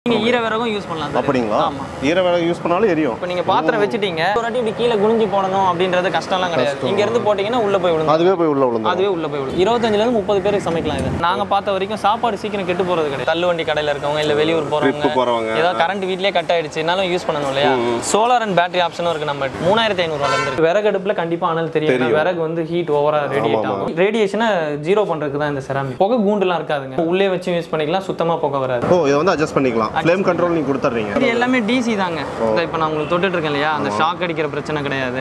நீங்க ஈர விறகும் யூஸ் பண்ணலாம் சார் அப்படிங்களா ஆமா ஈர வேலை யூஸ் பண்ணாலும் எரியும் இப்போ நீங்க பாத்திரம் வச்சுட்டீங்க ஒரு வாட்டி இப்படி கீழே குனிஞ்சு போடணும் அப்படின்றது கஷ்டம்லாம் கிடையாது இங்க இருந்து போட்டீங்கன்னா உள்ள போய் விழுந்து அதுவே போய் உள்ள விழுந்து அதுவே உள்ள போய் விழும் இருபத்தஞ்சுல இருந்து முப்பது பேருக்கு சமைக்கலாம் இது நாங்க பார்த்த வரைக்கும் சாப்பாடு சீக்கிரம் கெட்டு போறது கிடையாது தள்ளு வண்டி கடையில இருக்கவங்க இல்ல வெளியூர் ட்ரிப்பு போறவங்க போறவங்க ஏதாவது கரண்ட் வீட்லயே கட் ஆயிடுச்சுனாலும் யூஸ் பண்ணணும் இல்லையா சோலார் அண்ட் பேட்டரி ஆப்ஷனும் இருக்கு நம்ம மூணாயிரத்தி ஐநூறுவால இருந்து விறகு அடுப்புல கண்டிப்பா அனல் தெரியும் ஏன்னா விறகு வந்து ஹீட் ஓவரா ரேடியேட் ஆகும் ரேடியேஷனை ஜீரோ பண்றதுக்கு தான் இந்த செராமிக் புகை கூண்டுலாம் இருக்காதுங்க உள்ளே வச்சு யூஸ் பண்ணிக்கலாம் சுத்தமா புகை வராது ஓ இதை வந்து அட்ஜஸ்ட் பண்ணிக்கலாம் ஃப்ளேம் கண்ட்ரோல் நீங்க கொடுத்துட்றீங்க இது எல்லாமே டிசி தாங்க இந்த இப்போ நான் உங்களுக்கு தொட்டுட்டு இருக்கேன் இல்லையா அந்த ஷாக் அடிக்கிற பிரச்சனை கிடையாது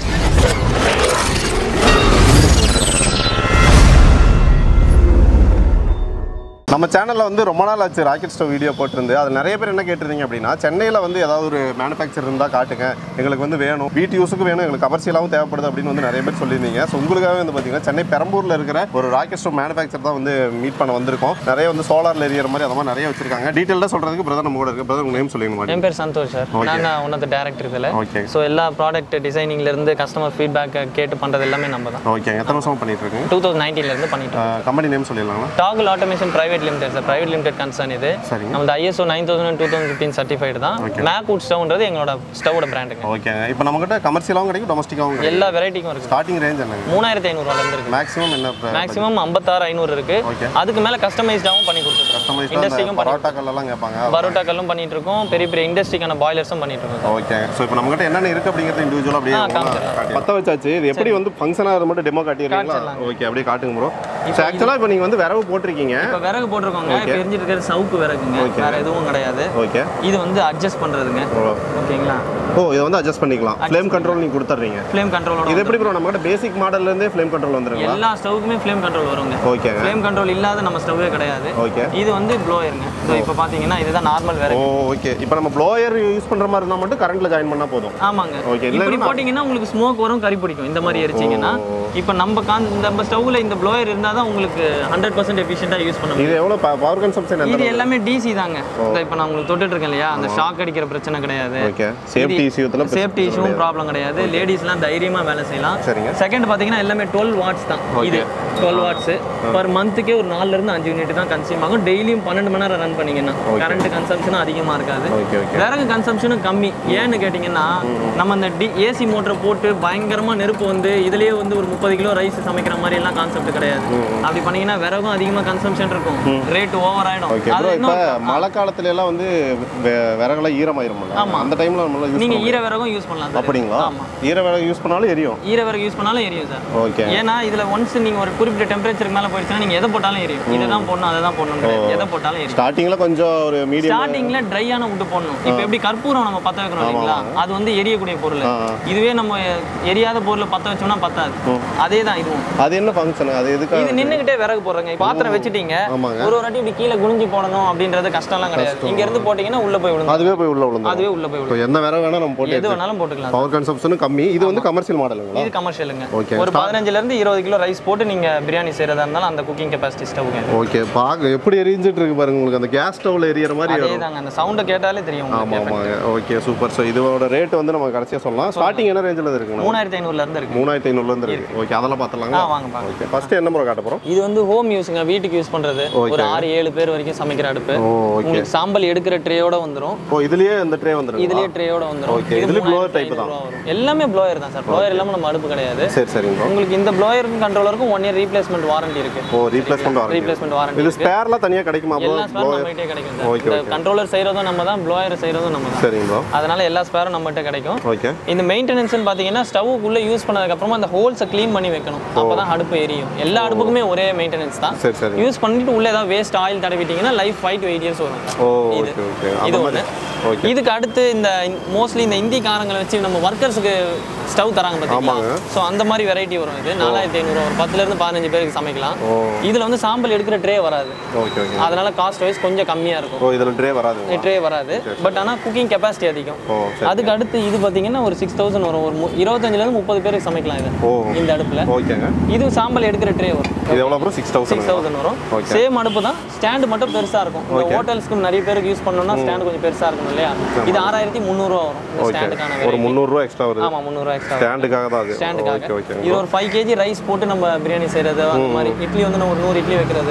நம்ம சேனலில் வந்து ரொம்ப நாள் ஆச்சு ராக்கெட் ஸ்டவ் வீடியோ போட்டிருந்து அது நிறைய பேர் என்ன கேட்டிருந்தீங்க அப்படின்னா சென்னையில் வந்து ஏதாவது ஒரு மேனுஃபேக்சர் இருந்தால் காட்டுங்க எங்களுக்கு வந்து வேணும் வீட்டு யூஸுக்கு வேணும் எங்களுக்கு கமர்ஷியலாகவும் தேவைப்படுது அப்படின்னு வந்து நிறைய பேர் சொல்லியிருந்தீங்க ஸோ உங்களுக்காகவே வந்து பார்த்தீங்கன்னா சென்னை பெரம்பூரில் இருக்கிற ஒரு ராக்கெட் ஸ்டவ் மேனுஃபேக்சர் தான் வந்து மீட் பண்ண வந்திருக்கோம் நிறைய வந்து சோலாரில் எரியற மாதிரி அந்த மாதிரி நிறைய வச்சிருக்காங்க டீட்டெயிலாக சொல்கிறதுக்கு பிரதர் நம்ம கூட இருக்கு பிரதர் உங்க நேம் சொல்லுங்க மாதிரி என் பேர் சந்தோஷ் சார் நான் தான் ஒன் ஆஃப் த டேரக்டர் இதில் ஓகே ஸோ எல்லா ப்ராடக்ட் டிசைனிங்ல இருந்து கஸ்டமர் ஃபீட்பேக் கேட்டு பண்றது எல்லாமே நம்ம தான் ஓகே எத்தனை வருஷமா பண்ணிட்டு இருக்கீங்க டூ தௌசண்ட் நைன்டீன்ல இருந்து பண்ணிட்டு இருக்கோம். கம்பெனி நேம் சொல்லிடலாங்களா டாகுல் automation private limited sir private limited concern இது சரிங்க நம்ம ISO nine thousand two thousand fifteen certified தான் மேக் வுட் ஸ்டவ்ன்றது எங்களோட ஸ்டவோட பிராண்டுங்க ஓகேங்க இப்போ நம்மகிட்ட கமர்ஷியலாகவும் கிடைக்கும் டொமஸ்டிக்காகவும் கிடைக்கும் எல்லா வெரைட்டிக்கும் இருக்கு ஸ்டார்டிங் ரேஞ்ச் என்னங்க மூணாயிரத்தி ஐநூறுவால இருந்து இருக்கு மேக்ஸிமம் என்ன மேக்ஸிமம் ஐம்பத்தாறு ஐநூறு இருக்கு ஓகே அதுக்கு மேல கஸ்டமைஸ்டாகவும் பண்ணி கொடுத்துருக்கோம் கஸ்டமைஸ்டாக இண்டஸ்ட்ரிக்கும் பண்ணி பரோட்டா கல்லெல்லாம் கேட்பாங்க பரோட்டா கல்லும் பண்ணிட்டு இருக்கோம் பெரிய பெரிய இண்டஸ்ட்ரிக்கான பாய்லர்ஸும் பண்ணிட்டு இருக்கோம் ஓகே ஸோ இப்போ நம்மகிட்ட என்னென்ன இருக்கு அப்படிங்கிறது இண்டிவிஜுவல் அப்படியே ஆ, ஒவ்வொண்ணா காட்டி- பத்த வச்சாச்சு இது எப்படி வந்து ஃபங்க்ஷன் ஆகிறது மட்டும் டெமோ காட்டிடுறீங்களா ஓகே அப்படியே காட்டுங்க ப்ரோ ஸோ ஆக்சுவலாக இப்போ நீங்கள் வந்து விரவு போட்டிருக்கீங்க இப்போ விறகு போட்டிருக்கோங்க இப்போ எரிஞ்சிட்டு இருக்கிறது சவுக்கு விறகுங்க வேற எதுவும் கிடையாது ஓகே இது வந்து அட்ஜஸ்ட் பண்றதுங்க ஓ ஓகேங்களா ஓ இதை வந்து அட்ஜஸ்ட் பண்ணிக்கலாம் ஃப்ளேம் கண்ட்ரோல் நீங்கள் கொடுத்துட்றீங்க ஃப்ளேம் கண்ட்ரோலோட இது எப்படி ப்ரோ நம்மகிட்ட பேசிக் மாடல்லேருந்தே ஃப்ளேம் கண்ட்ரோல் வந்துருங்களா எல்லா ஸ்டவ்க்குமே ஃப்ளேம் கண்ட்ரோல் வருங்க ஓகேங்க ஃப்ளேம் கண்ட்ரோல் இல்லாத நம்ம ஸ்டவ்வே கிடையாது ஓகே இது வந்து ப்ளோயருங்க ஸோ இப்போ பார்த்தீங்கன்னா இதுதான் நார்மல் ஓ விறகு ஓகே இப்போ நம்ம ப்ளோயர் யூஸ் பண்ணுற மாதிரி இருந்தால் மட்டும் கரண்ட்டில் ஜாயின் பண்ணால் போதும் ஆமாங்க ஓகே இப்படி போட்டிங்கன்னா உங்களுக்கு ஸ்மோக் வரும் கறி பிடிக்கும் இந்த மாதிரி எரிச்சிங்கன்னா இப்போ நம்ம கான் நம்ம ஸ்டவ்வில் இந்த ப்ளோயர் இருந்தால் தான் உங்களுக்கு ஹண்ட்ரட் பர்சன்ட் எஃபிஷியண்டாக யூஸ் பண்ண முடியும் இது எவ்வளோ பவர் கன்சம்ஷன் எந்த இது எல்லாமே டிசி தாங்க இந்த இப்போ நான் உங்களுக்கு தொட்டுட்டு இருக்கேன் இல்லையா அந்த ஷாக் அடிக்கிற பிரச்சனை கிடையாது ஓகே சேஃப்டி இஷ்யூத்தில் சேஃப்டி இஷ்யூவும் ப்ராப்ளம் கிடையாது லேடிஸ்லாம் தைரியமா வேலை செய்யலாம் சரிங்க செகண்ட் பாத்தீங்கன்னா எல்லாமே டுவெல் வாட்ஸ் தான் இது டுவெல் வாட்ஸ் பர் மந்த்துக்கே ஒரு நாலுல இருந்து அஞ்சு யூனிட் தான் கன்சியூம் ஆகும் டெய்லியும் பன்னெண்டு மணி நேரம் ரன் பண்ணீங்கன்னா கரண்ட் கன்சம்ஷனும் அதிகமா இருக்காது ஓகே ஓகே விறகு கன்சம்ஷனும் கம்மி ஏன்னு கேட்டிங்கன்னா நம்ம இந்த டி ஏசி மோட்டரை போட்டு பயங்கரமா நெருப்பு வந்து இதுலயே வந்து ஒரு முப்பது கிலோ ரைஸ் சமைக்கிற மாதிரி எல்லாம் கான்செப்ட் கிடையாது அப்படி பண்ணீங்கன்னா விறகும் அதிகமா கன்சம்ஷன் இருக்கும் ரேட் ஓவர் ஆயிடும் ஓகே அது ப்ரோ இப்போ இன்னும் மழை காலத்துல எல்லாம் வந்து வெ- விறகுலாம் ஈரமாயிரும்ல அந்த டைம்ல நம்மளால யூஸ் நீங்க ஈர விறகும் யூஸ் பண்ணலாம் சார் அப்படிங்களா ஆமா ஈர விறகு யூஸ் பண்ணாலும் எரியும் ஈர விறகு யூஸ் பண்ணாலும் எரியும் சார் ஓகே ஏன்னா இதுல ஒன்ஸ் நீங்க ஒரு குறிப்பிட்ட டெம்பரேச்சருக்கு மேல போயிடுச்சுன்னா நீங்க எதை போட்டாலும் எரியும் இதுதான் போடணும் அதை தான் போடணும் கிடையாது. எதை போட்டாலும் எரியும் ஸ்டார்டிங்ல கொஞ்சம் ஒரு மீடியம் ஸ்டார்டிங்ல ட்ரையான விட்டு போடணும் இப்போ எப்படி கற்பூரம் நம்ம பத்த வைக்கிறோம் இல்லைங்களா அது வந்து எரியக்கூடிய பொருள் இதுவே நம்ம எரியாத பொருளை பத்த வச்சோம்னா பத்தாது அதே தான் இதுவும் அது என்ன ஃபங்க்ஷன் அது எதுக்கு இது நின்னுகிட்டே விறகு போடுறங்க பாத்திரம் வச்சுட்டீங்க ஆமாங்க. ஒரு ஒரு வாட்டி இப்படி கீழே குனிஞ்சு போடணும் அப்படின்றது கஷ்டம்லாம் கிடையாது இங்க இருந்து போட்டீங்கன்னா உள்ள போய் விழுந்து அதுவே போய் உள்ள விழுந்தோம் அதுவே உள்ள போய் விழுந்து இப்போ என்ன விறகு வேணா நம்ம போட்டு எது வேணாலும் போட்டுக்கலாம் பவர் கன்சப்ஷனும் கம்மி இது வந்து கமர்ஷியல் மாடலுங்களா இது கமர்ஷியலுங்க Okay. ஒரு பதினஞ்சுல இருந்து இருபது கிலோ ரைஸ் போட்டு நீங்க பிரியாணி செய்யறதா இருந்தாலும் அந்த குக்கிங் கெப்பாசிட்டி ஸ்டவ்ங்க ஓகே பாக்க எப்படி எரிஞ்சிட்டு இருக்கு பாருங்க உங்களுக்கு அந்த கேஸ் ஸ்டவ்ல எரியற மாதிரி அதே தாங்க அந்த சவுண்டை கேட்டாலே தெரியும் ஆமா உங்களுக்கு ஆமாங்க ஓகே சூப்பர் ஸோ இதோட ரேட் வந்து நம்ம கடைசியா சொல்லலாம் ஸ்டார்டிங் என்ன ரேஞ்சில் இருக்குங்க மூணாயிரத்தி ஐநூறுல இருந்து இருக்கு மூணாயிரத்தி ஐநூறுல இருந்து இருக்கு ஓகே அதெல்லாம் ஆ பார்த்துலாங்களா வாங்க பாருங்க ஓகே ஃபர்ஸ்ட் என்ன முறை காட்ட போறோம் இது வந்து ஹோம் யூஸுங்க வீட்டுக்கு யூஸ் பண்றது ஒரு ஆறு ஏழு பேர் வரைக்கும் சமைக்கிற அடுப்பு ஓ ஓகே உங்களுக்கு சாம்பல் எடுக்கிற ட்ரேயோட வந்துரும் ஓ இதுலயே இந்த ட்ரே வந்துருங்க இதுலயே ட்ரேயோட வந்துரும் Okay, இது இதுலயும் blower 3500 type தான். ரூபா வரும். எல்லாமே ப்ளோயர் தான் சார் ப்ளோயர் இல்லாம நம்ம அடுப்பு கிடையாது சரி சரிங்க bro. உங்களுக்கு இந்த ப்ளோயருக்கும் கண்ட்ரோலருக்கும் ஒன் இயர் ரீப்ளேஸ்மெண்ட் வாரண்டி இருக்கு ஓ ரீப்ளேஸ்மெண்ட் வரும் ரீப்ளேஸ்மெண்ட் வாரண்டி இது ஸ்பேர்லாம் தனியா கிடைக்குமா ப்ரோ எல்லா ஸ்பேரும் நம்மகிட்டே கிடைக்கும் சார் Okay, இந்த கண்ட்ரோலர் செய்யறதும் நம்ம தான் ப்ளோயர் செய்யறதும் நம்ம தான் சரிங்க ப்ரோ அதனால எல்லா ஸ்பேரும் நம்மகிட்ட கிடைக்கும் ஓகே இந்த மெயின்டெனன்ஸ்னு பார்த்தீங்கன்னா ஸ்டவ்வுக்குள்ளே யூஸ் பண்ணதுக்கு அப்புறமா அந்த ஹோல்ஸை க்ளீன் பண்ணி வைக்கணும் அப்பதான் அடுப்பு எரியும் எல்லா அடுப்புக்குமே ஒரே மெயின்டெனன்ஸ் தான் சரி சரி யூஸ் பண்ணிட்டு உள்ள ஏதாவது வேஸ்ட் ஆயில் தடவிட்டீங்கன்னா life five to eight years வரும் ஓ இது. ஓகே ஓகே இது அந்த ஒன்று மாதிரி ஓகே இதுக்கு அடுத்து இந்த மோஸ்ட்லி இந்த இந்தி காரங்களை வச்சு நம்ம ஒர்க்கர்ஸுக்கு ஸ்டவ் தராங்க பார்த்தீங்களா ஆமாங்க. ஸோ அந்த மாதிரி வெரைட்டி வரும் இது நாலாயிரத்தி ஐநூறு ஒரு பத்துலேருந்து பதினஞ்சு பேருக்கு சமைக்கலாம் இதில் வந்து சாம்பல் எடுக்கிற ட்ரே வராது ஓகே ஓகே அதனால காஸ்ட் வைஸ் கொஞ்சம் கம்மியாக இருக்கும் ஓ இதுல ட்ரே வராதுங்களா ட்ரே வராது பட் ஆனால் குக்கிங் கெப்பாசிட்டி அதிகம் ஓ சரி அதுக்கு அடுத்து இது பார்த்தீங்கன்னா ஒரு சிக்ஸ் தௌசண்ட் வரும் ஒரு மு- இருபத்தஞ்சுலேருந்து முப்பது பேருக்கு சமைக்கலாம் இது ஓ இந்த அடுப்பில் ஓகேங்க இது சாம்பல் எடுக்கிற ட்ரே வரும் இது எவ்வளோ bro six six thousand thousand வரும் சேம் அடுப்பு தான் ஸ்டாண்டு மட்டும் பெருசா இருக்கும் இந்த ஹோட்டல்ஸ்க்கு நிறைய பேருக்கு யூஸ் பண்ணணும்னா ஸ்டாண்ட் கொஞ்சம் பெருசா இருக்கும் இல்லையா இது ஆறாயிரத்தி முந்நூறுவா வரும் இந்த ஸ்டாண்டுக்கான ஒரு முந்நூறுரூவா எக்ஸ்ட்ரா வருது ஆமா முந்நூறுவா எக்ஸ்ட்ரா ஸ்டாண்டுக்காக தான் அது ஓகே ஸ்டாண்டுக்காக ஓகே இது ஒரு ஃபைவ் கேஜி ரைஸ் போட்டு நம்ம பிரியாணி செய்யறது அந்த மாதிரி இட்லி வந்து நம்ம ஒரு நூறு இட்லி வைக்கிறது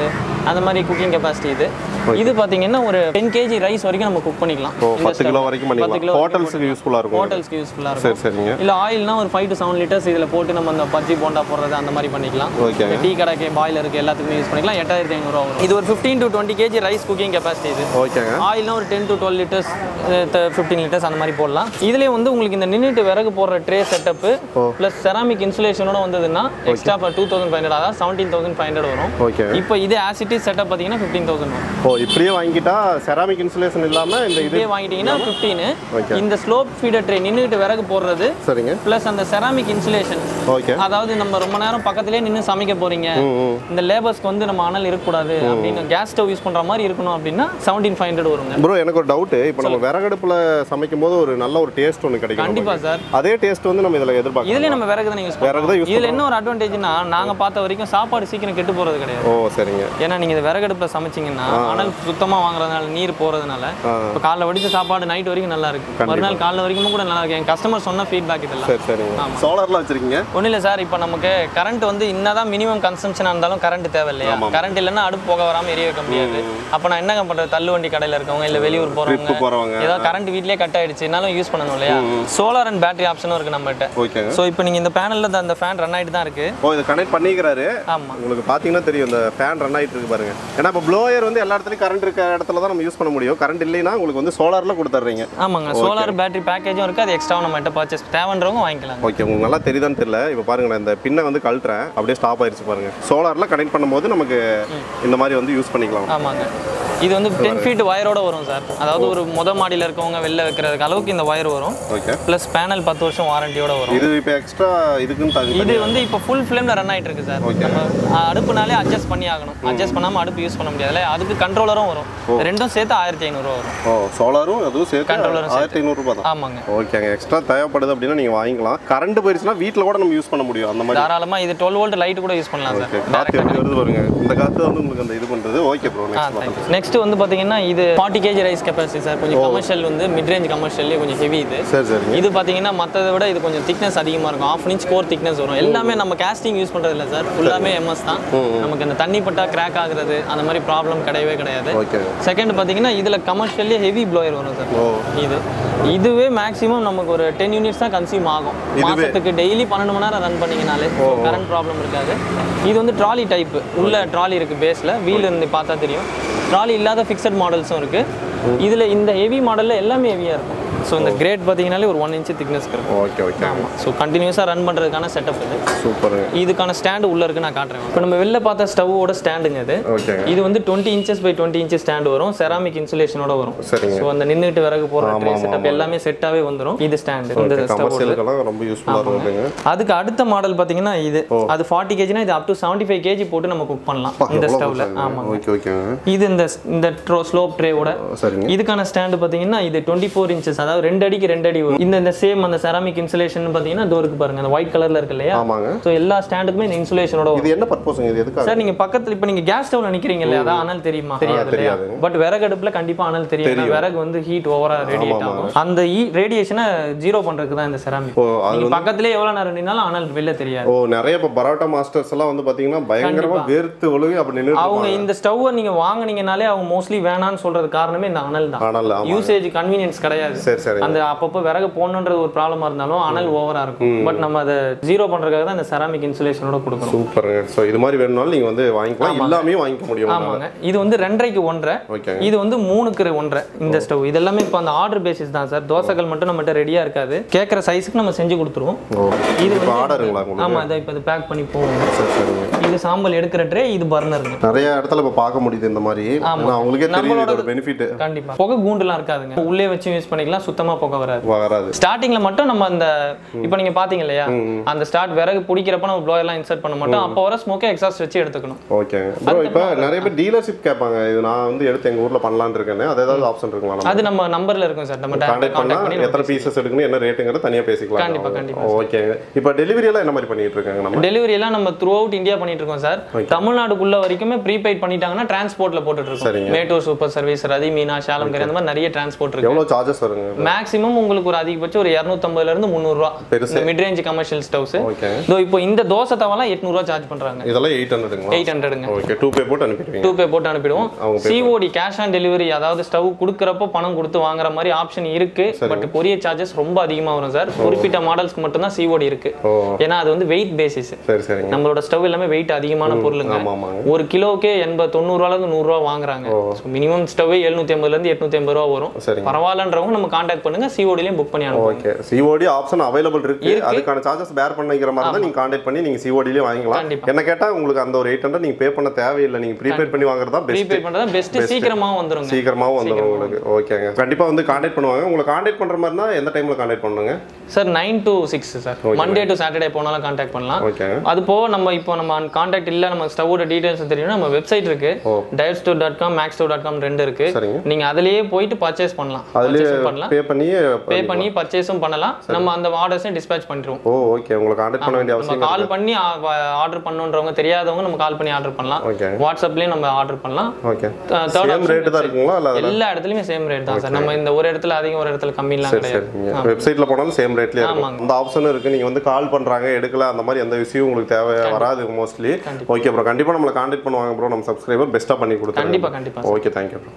அந்த மாதிரி குக்கிங் கெப்பாசிட்டி இது இது பார்த்தீங்கன்னா ஒரு டென் கேஜி ரைஸ் வரைக்கும் நம்ம குக் பண்ணிக்கலாம் ஓ பத்து கிலோ வரைக்கும் பண்ணிக்கலாம் ஹோட்டல்ஸுக்கு யூஸ்ஃபுல்லாக இருக்கும் ஹோட்டல்ஸ்க்கு யூஸ்ஃபுல்லாக சரி இருக்கும் சரிங்க இல்ல ஆயில்னா ஒரு ஃபைவ் டு செவன் லிட்டர்ஸ் இதில் போட்டு நம்ம அந்த பஜ்ஜி போண்டா போடுறது அந்த மாதிரி பண்ணிக்கலாம் ஓகே டீ கடைக்கு பாய்லருக்கு எல்லாத்துக்குமே யூஸ் பண்ணிக்கலாம் எட்டாயிரத்தி ஐநூறுவா வரும் இது ஒரு fifteen to twenty KG rice cooking capacity இது ஓகேங்க ஆயில்னா ஒரு ten to twelve litres fifteen litres அந்த மாதிரி போடலாம் இதுலேயே வந்து உங்களுக்கு இந்த நின்றுட்டு விறகு போடுற ட்ரே செட்டப்பு ப்ளஸ் செராமிக் இன்சுலேஷனோட வந்ததுன்னா extra for two thousand five hundred அதாவது செவன்டீன் தௌசண்ட் ஃபைவ் ஹண்ட்ரட் வரும் ஓகே இப்போ இதே ஆசிட்டி செட்டப் பார்த்தீங்கன்னா ஃபிஃப்டீன் தௌசண்ட் வரும் ஓ இப்படியே வாங்கிட்டா செராமிக் இன்சுலேஷன் இல்லாமல் இந்த இது இதே வாங்கிட்டீங்கன்னா ஃபிஃப்டீனு Okay. இந்த ஸ்லோப் ஃபீடர் ட்ரே நின்றுட்டு விறகு போடுறது சரிங்க ப்ளஸ் அந்த செராமிக் இன்சுலேஷன் ஓகே அதாவது நம்ம ரொம்ப நேரம் பக்கத்துலேயே நின்று சமைக்க போறீங்க ம் ம் இந்த லேபர்ஸ்க்கு வந்து நம்ம அனல் இருக்கக்கூடாது அப்படின்னு கேஸ் ஸ்டவ் யூஸ் பண்ற மாதிரி இருக்கணும் அப்படின்னா செவன்டீன் ஃபைவ் ஹண்ட்ரட் வருங்க ப்ரோ எனக்கு ஒரு டவுட்டு இப்போ நம்ம விறகடுப்புல சமைக்கும் போது ஒரு நல்ல ஒரு டேஸ்ட் ஒன்று கிடைக்கும் கண்டிப்பா நமக்கு. சார் அதே டேஸ்ட் வந்து நம்ம இதில் எதிர்பார்க்கலாம் இதுலயே நம்ம விறகு தானே யூஸ் விறகு தான் பண்ணுறோம் யூஸ் இதுல என்ன ஒரு அட்வான்டேஜ்னா நாங்க பார்த்த வரைக்கும் சாப்பாடு சீக்கிரம் கெட்டு போறது கிடையாது ஓ சரிங்க ஏன்னா நீங்க இந்த விறகடுப்புல சமைச்சீங்கன்னா அனல் சுத்தமா வாங்குறதுனால நீர் போறதுனால ஆ. இப்போ காலைல வடிச்ச சாப்பாடு நைட் வரைக்கும் நல்லா இருக்கு மறுநாள் காலைல வரைக்கும் கூட நல்லா இருக்கு என் கஸ்டமர் சொன்ன ஃபீட்பேக் இதெல்லாம் சரி சரிங்க சோலார்லாம் வச்சிருக்கீங்க ஒன்றும் இல்லை சார் இப்போ நமக்கு கரண்ட் வந்து என்னதான் மினிமம் கன்சம்ஷனாக இருந்தாலும் கரண்ட் தேவை இல்லையா கரண்ட் இல்லைன்னா அடுப்பு போக வராமல் எரிய வைக்க முடியாது அப்போ நான் என்ன பண்ணுறது தள்ளு வண்டி கடையில் இருக்கவங்க இல்லை வெளியூர் ட்ரிப்பு போகிறவங்க போகிறவங்க ஏதாவது கரண்ட் வீட்லயே கட் ஆயிடுச்சு என்னாலும் யூஸ் பண்ணணும் இல்லையா சோலார் அண்ட் பேட்டரி ஆப்ஷனும் இருக்கு நம்மகிட்ட ஓகேங்க ஸோ இப்போ நீங்கள் இந்த பேனலில் அந்த ஃபேன் ரன் ஆகிட்டு தான் இருக்கு ஓ இது கனெக்ட் பண்ணிக்கிறாரு ஆமாம் உங்களுக்கு பார்த்தீங்கன்னா தெரியும் இந்த ஃபேன் ரன் ஆகிட்டு இருக்கு பாருங்க ஏன்னா இப்போ ப்ளோயர் வந்து எல்லா இடத்துலையும் கரண்ட் இருக்க இடத்துல தான் நம்ம யூஸ் பண்ண முடியும் கரண்ட் இல்லைன்னா உங்களுக்கு வந்து சோலாரில் கொடுத்துட்றீங்க ஆமாங்க சோலார் பேட்டரி பேக்கேஜும் இருக்குது அது எக்ஸ்ட்ரா நம்மகிட்ட பர்ச்சேஸ் தேவைன்றவங்க வாங்கிக்கலாம் ஓகே உங்களுக்கு நல்லா தெரியுதான்னு தெரியல இப்போ பாருங்க நான் இந்த பின்னை வந்து கழட்டுறேன் அப்படியே ஸ்டாப் ஆயிருச்சு பாருங்க சோலாரில் கனெக்ட் பண்ணும்போது நமக்கு இந்த மாதிரி வந்து யூஸ் பண்ணிக்கலாம் ஆமாங்க இது வந்து டென் ஃபீட் வயரோட வரும் சார் அதாவது ஒரு முத மாடியில் இருக்கவங்க வெளில வைக்கிறதுக்கு அளவுக்கு இந்த வயர் வரும் ஓகே ப்ளஸ் பேனல் பத்து வருஷம் வாரண்டியோட வரும் இது இப்போ எக்ஸ்ட்ரா இதுக்குன்னு தனி இது வந்து இப்போ ஃபுல் ஃப்ளேமில் ரன் ஆயிட்டு இருக்கு சார் நம்ம அஹ், அடுப்புனாலே அட்ஜஸ்ட் பண்ணி ஆகணும் அட்ஜஸ்ட் பண்ணாமல் அடுப்பு யூஸ் பண்ண முடியாதுல்ல அதுக்கு கண்ட்ரோலரும் வரும் ரெண்டும் சேர்த்து ஆயிரத்தி ஐநூறுரூவா வரும் ஓ சோலாரும் அதுவும் சேர்த்து Controller-ம் ஆயிரத்தி ஐநூறுரூபா தான் ஆமாங்க ஓகேங்க எக்ஸ்ட்ரா தேவைப்படுது அப்படின்னா நீங்கள் வாங்கிக்கலாம் கரண்ட் போயிருச்சுன்னா வீட்டில் கூட நம்ம யூஸ் பண்ண முடியும் அந்த மாதிரி தாராளமாக இது டுவெல் வோல்ட் லைட் கூட யூஸ் பண்ணலாம் சார் ஓகே காற்று எப்படி வருது பாருங்க இந்த காற்று வந்து உங்களுக்கு அந்த இது பண்ணுறது ஓகே ப்ரோ நெக்ஸ்ட் நெக்ஸ்ட் வந்து பார்த்தீங்கன்னா இது forty KG rice capacity sir கொஞ்சம் கமர்ஷியல் வந்து மிட் ரேஞ்ச் கமர்ஷியல்லே கொஞ்சம் ஹெவி இது சரி சரிங்க இது பார்த்தீங்கன்னா மற்றதை விட இது கொஞ்சம் திக்னஸ் அதிகமாக இருக்கும் ஆஃப் இன்ச் கோர் திக்னஸ் வரும் எல்லாமே நம்ம கேஸ்டிங் யூஸ் பண்ணுறது இல்லை சார் ஃபுல்லாமே எம்எஸ் தான் நமக்கு இந்த தண்ணி பட்டா கிராக் ஆகுறது அந்த மாதிரி ப்ராப்ளம் கிடையவே கிடையாது ஓகே செகண்ட் பார்த்தீங்கன்னா இதில் கமர்ஷியல்லி ஹெவி ப்ளோயர் வரும் சார் ஓ இது இதுவே மேக்ஸிமம் நமக்கு ஒரு டென் யூனிட்ஸ் தான் கன்சியூம் ஆகும் மாசத்துக்கு டெய்லி பன்னெண்டு மணி நேரம் ரன் பண்ணீங்கனாலே கரண்ட் ப்ராப்ளம் இருக்காது இது வந்து ட்ராலி டைப் உள்ள ட்ராலி இருக்கு பேஸில் வீல் இருந்து பார்த்தா தெரியும் ட்ராலி இல்லாத ஃபிக்ஸட் மாடல்ஸும் இருக்கு இதில் இந்த ஹெவி மாடலில் எல்லாமே ஹெவியாக இருக்கும் ஸோ இந்த கிரேட் பார்த்தீங்கனாலே ஒரு ஒன் இன்ச் திக்னஸ் இருக்கும் ஓகே ஓகே ஸோ கண்டினியூஸாக ரன் பண்ணுறதுக்கான செட்டப் இது சூப்பருங்க இதுக்கான ஸ்டாண்டு உள்ள இருக்கு நான் காட்டுறேன் இப்போ நம்ம வெளில பார்த்த ஸ்டவ்வோட ஸ்டாண்டுங்க இது ஓகேங்க இது வந்து twenty inches by twenty inches stand வரும் செராமிக் இன்சுலேஷனோட வரும் சரிங்க ஸோ அந்த நின்றுட்டு விறகு போடுற ட்ரே செட்டப் எல்லாமே செட்டாவே வந்துரும் இது ஸ்டாண்டு இந்த ஸ்டவ் கமர்ஷியலுக்கெல்லாம் ரொம்ப யூஸ்ஃபுல்லாக இருக்குங்க அதுக்கு அடுத்த மாடல் பார்த்தீங்கன்னா இது அது ஃபார்ட்டி கேஜினா இது up to seventy five KG போட்டு நம்ம குக் பண்ணலாம் இந்த ஸ்டவ்ல ஆமாம் ஓகே ஓகேங்க இது இந்த இந்த ட்ரோ ஸ்லோப் ட்ரேவோட சரிங்க இதுக்கான ஸ்டாண்டு பார்த்தீங்கன்னா இது டுவெண்ட்டி ஃபோர் இன்ச்சஸ் அதாவது ரெண்டு அடிக்கு ரெண்டு அடி வரும் இந்த இந்த சேம் அந்த செராமிக் இன்சுலேஷன் பார்த்தீங்கன்னா டோருக்கு பாருங்க அந்த ஒயிட் கலர்ல இருக்கு இல்லையா ஆமாங்க ஸோ எல்லா ஸ்டாண்டுக்குமே இந்த இன்சுலேஷனோட வரும் இது என்ன பர்பஸுங்க இது எதுக்காக சார் நீங்க பக்கத்துல இப்ப நீங்க கேஸ் ஸ்டவ்ல நிக்கிறீங்க இல்லையா அதான் அனல் தெரியுமா தெரியாது இல்லையா தெரியாதுங்க. பட் விறகு அடுப்புல கண்டிப்பா அனல் தெரியும் ஏன்னா விறகு வந்து ஹீட் ஓவரா ரேடியேட் ஆகும் அந்த ரேடியேஷனை ஜீரோ பண்றதுக்கு தான் இந்த செராமிக் ஓ அது நீங்க பக்கத்துலயே எவ்வளவு நேரம் நின்னாலும் அனல் வெளில தெரியாது ஓ நிறைய இப்போ பரோட்டா மாஸ்டர்ஸ் எல்லாம் வந்து பார்த்தீங்கன்னா பயங்கரமா வேர்த்து ஒழுகி அப்படி நின்று அவங்க இந்த ஸ்டவ்வை நீங்க வாங்குனீங்கனாலே அவங்க மோஸ்ட்லி வேணாம்னு சொல்றது காரணமே இந்த அனல் தான் ஆனால் ஆமா யூசேஜ் கன்வீனியன்ஸ் கிடையாது சரி சரி அந்த அப்பப்போ விறகு போடணுன்றது ஒரு ப்ராப்ளமா இருந்தாலும் அனல் ஓவரா இருக்கும் பட் நம்ம அதை ஜீரோ பண்றதுக்காக தான் இந்த செராமிக் இன்சுலேஷனோட கொடுக்கணும் சூப்பருங்க ஸோ இது மாதிரி வேணும்னாலும் நீங்க வந்து வாங்கிக்கலாம் எல்லாமே வாங்கிக்க முடியும் உங்களால. ஆமாங்க இது வந்து ரெண்டரைக்கு ஒன்றரை ஓகே இது வந்து மூணுக்கு ஒன்றரை இந்த ஸ்டவ் இதெல்லாமே இப்போ அந்த ஆர்டர் பேசிஸ் தான் சார் தோசைகள் மட்டும் நம்மகிட்ட ரெடியாக இருக்காது கேட்குற சைஸுக்கு நம்ம செஞ்சு கொடுத்துருவோம் ஓ இது இப்போ வந்து ஆர்டருங்களா உங்களுக்கு ஆமாம் இதை இப்போ இது பேக் பண்ணி போவோம் சரி சரிங்க இது சாம்பல் எடுக்கிற ட்ரே இது பர்னருங்க நிறைய இடத்துல இப்போ பார்க்க முடியுது இந்த மாதிரி ஏன்னா அவங்களுக்கே தெரியுது இதோட பெனிஃபிட் கண்டிப்பாக புகை கூண்டுலாம் இருக்காதுங்க உள்ளே வச்சு யூஸ் பண்ணிக்கலாம் சுத்தமாக புகை வராது வராது ஸ்டார்டிங்ல மட்டும் நம்ம அந்த இப்போ நீங்க பாத்தீங்க இல்லையா அந்த ஸ்டார்ட் விறகு பிடிக்கிறப்ப நம்ம ப்ளோயர்லாம் இன்சர்ட் பண்ண மாட்டோம் அப்போ வர ஸ்மோக்கை எக்ஸாஸ்ட் வச்சு எடுத்துக்கணும் ஓகேங்க ப்ரோ இப்போ நிறைய பேர் டீலர்ஷிப் கேட்பாங்க இது நான் வந்து எடுத்து எங்க ஊர்ல பண்ணலாம்னு இருக்கேன்னு அது ஏதாவது ஆப்ஷன் இருக்குங்களா நம்ம அது நம்ம நம்பர்ல இருக்கும் சார் நம்ம கான்டாக்ட் பண்ணா கான்டாக்ட் பண்ணி எத்தனை பீசஸ் எடுக்கணும் என்ன ரேட்டுங்கிறது தனியா பேசிக்கலாம் கண்டிப்பா, கண்டிப்பா. ஓகேங்க இப்போ டெலிவரி எல்லாம் என்ன மாதிரி பண்ணிட்டு இருக்காங்க நம்ம டெலிவரி எல்லாம் நம்ம த்ரூ அவுட் இந்தியா பண்ணிட்டு இருக்கோம் சார் தமிழ்நாடுக்குள்ள வரைக்குமே ப்ரீபெய்ட் பண்ணிட்டாங்கன்னா டிரான்ஸ்போர்ட்ல போட்டுட்டு இருக்கோம் சரிங்க. மேட்டூர் சூப்பர் சர்வீஸ் ரதி மீனா ஷாலம்கர் அந்த மாதிரி நிறைய டிரான்ஸ்போர்ட் இருக்கு எவ்வளவு சார்ஜஸ் வருங்க வருங்க மேக்ஸிமம் உங்களுக்கு ஒரு அதிகபட்சம் ஒரு இரநூத்தம்பதுல இருந்து முந்நூறுரூவா பெருசு. இந்த mid range commercial stoves okay இதோ இப்போ இந்த தோசை தவாலாம் எட்நூறுவா சார்ஜ் பண்றாங்க இதெல்லாம் எயிட் ஹண்ட்ரடுங்களா எயிட் ஹண்ட்ரடுங்க ஓகே டூ பே போட்டு அனுப்பிடுவீங்க டூ பே போட்டு அனுப்பிடுவோம் அவங்க சிஓடி கேஷ் ஆன் டெலிவரி அதாவது ஸ்டவ் கொடுக்குறப்போ பணம் கொடுத்து வாங்குற மாதிரி ஆப்ஷன் இருக்கு பட் கொரியர் சார்ஜஸ் ரொம்ப அதிகமா வரும் சார் குறிப்பிட்ட மாடல்ஸ்க்கு மட்டும்தான் சிஓடி இருக்கு ஓ ஏன்னா அது வந்து வெயிட் பேசிஸ் சரி சரிங்க நம்மளோட ஸ்டவ் எல்லாமே வெயிட் அதிகமான பொருளுங்க ஆமா ஆமாங்க ஒரு கிலோக்கே எண்பது தொண்ணூறுவாலேருந்து நூறுரூவா வாங்குறாங்க மினிமம் ஸ்டவ்வே எழுநூத்தி ஐம்பதுலேருந்து எட்நூத்தி ஐம்பது ரூபா வரும் சரிங்க பரவாயில்லன்றவங்க நம்ம காண்டாக்ட் பண்ணுங்க சிஓடிலையும் புக் பண்ணி அனுப்புவோம் ஓகே சிஓடி ஆப்ஷன் அவைலபிள் இருக்கு அதுக்கான சார்ஜஸ் பேர் பண்ணிக்கிற மாதிரி தான் நீங்க கான்டாக்ட் பண்ணி நீங்க சிஓடிலேயே வாங்கிக்கலாம் கண்டிப்பா. என்ன கேட்டா உங்களுக்கு அந்த ஒரு எயிட் ஹண்ட்ரட் நீங்க பே பண்ண தேவையில்லை நீங்க ப்ரீபெய்ட் பண்ணி வாங்குறது தான் பெஸ்ட் ப்ரீபே பண்ணுறது பெஸ்ட் சீக்கிரமாவும் வந்துருங்க சீக்கிரமாவும் வந்துடும் உங்களுக்கு ஓகேங்க கண்டிப்பா வந்து கான்டாக்ட் பண்ணுவாங்க உங்களை கான்டாக்ட் பண்ற மாதிரி தான் எந்த டைம்ல கான்டாக்ட் பண்ணுங்க sir nine to six sir Monday to Saturday போனாலும் காண்டாக்ட் பண்ணலாம் ஓகேங்க அது போக நம்ம இப்போ நம்ம காண்டாக்ட் இல்ல நம்ம ஸ்டவோட டீடைல்ஸ் தெரியும் நம்ம வெப்சைட் இருக்கு ஓ. Tyre store dot com max store dot com ரெண்டு இருக்கு சரிங்க நீங்க அதுலயே போயிட்டு பர்ச்சேஸ் பண்ணலாம் அதுலயே Purchase பண்ணலாம் பே பண்ணி பே பண்ணி பர்ச்சேஸும் பண்ணலாம் நம்ம அந்த ஆர்டர்ஸையும் டிஸ்பேச் பண்ணிடுவோம் ஓ ஓகே உங்களை கான்டாக்ட் பண்ண வேண்டிய நம்ம அவசியம் கால் பண்ணி ஆர்டர் பண்ணணுன்றவங்க தெரியாதவங்க நம்ம கால் பண்ணி ஆர்டர் பண்ணலாம் ஓகே வாட்ஸ்அப்லயும் நம்ம ஆர்டர் பண்ணலாம் ஓகே தேர்ட் சேம் ரேட்டு தான் இருக்குங்களா இல்ல அதுல எல்லா இடத்துலயுமே சேம் ரேட் தான் சார் நம்ம இந்த ஒரு இடத்துல அதிகம் ஒரு இடத்துல கம்மிலாம் கிடையாது சரிங்க வெப்சைட்ல போனாலும் சேம் ரேட்லயே இருக்கும் அந்த ஆப்ஷன் இருக்கு நீங்க வந்து கால் பண்றாங்க எடுக்கல அந்த மாதிரி எந்த விஷயம் உங்களுக்கு தேவை வராது மோஸ்ட்லி ஓகே ப்ரோ கண்டிப்பா நம்மளை கான்டாக்ட் பண்ணுவாங்க ப்ரோ நம்ம சப்ஸ்கிரைபர் பெஸ்ட்டா பண்ணி கொடுத்துருங்க கண்டிப்பா கண்டிப்பா ஓகே தேங்க்யூ ப்ரோ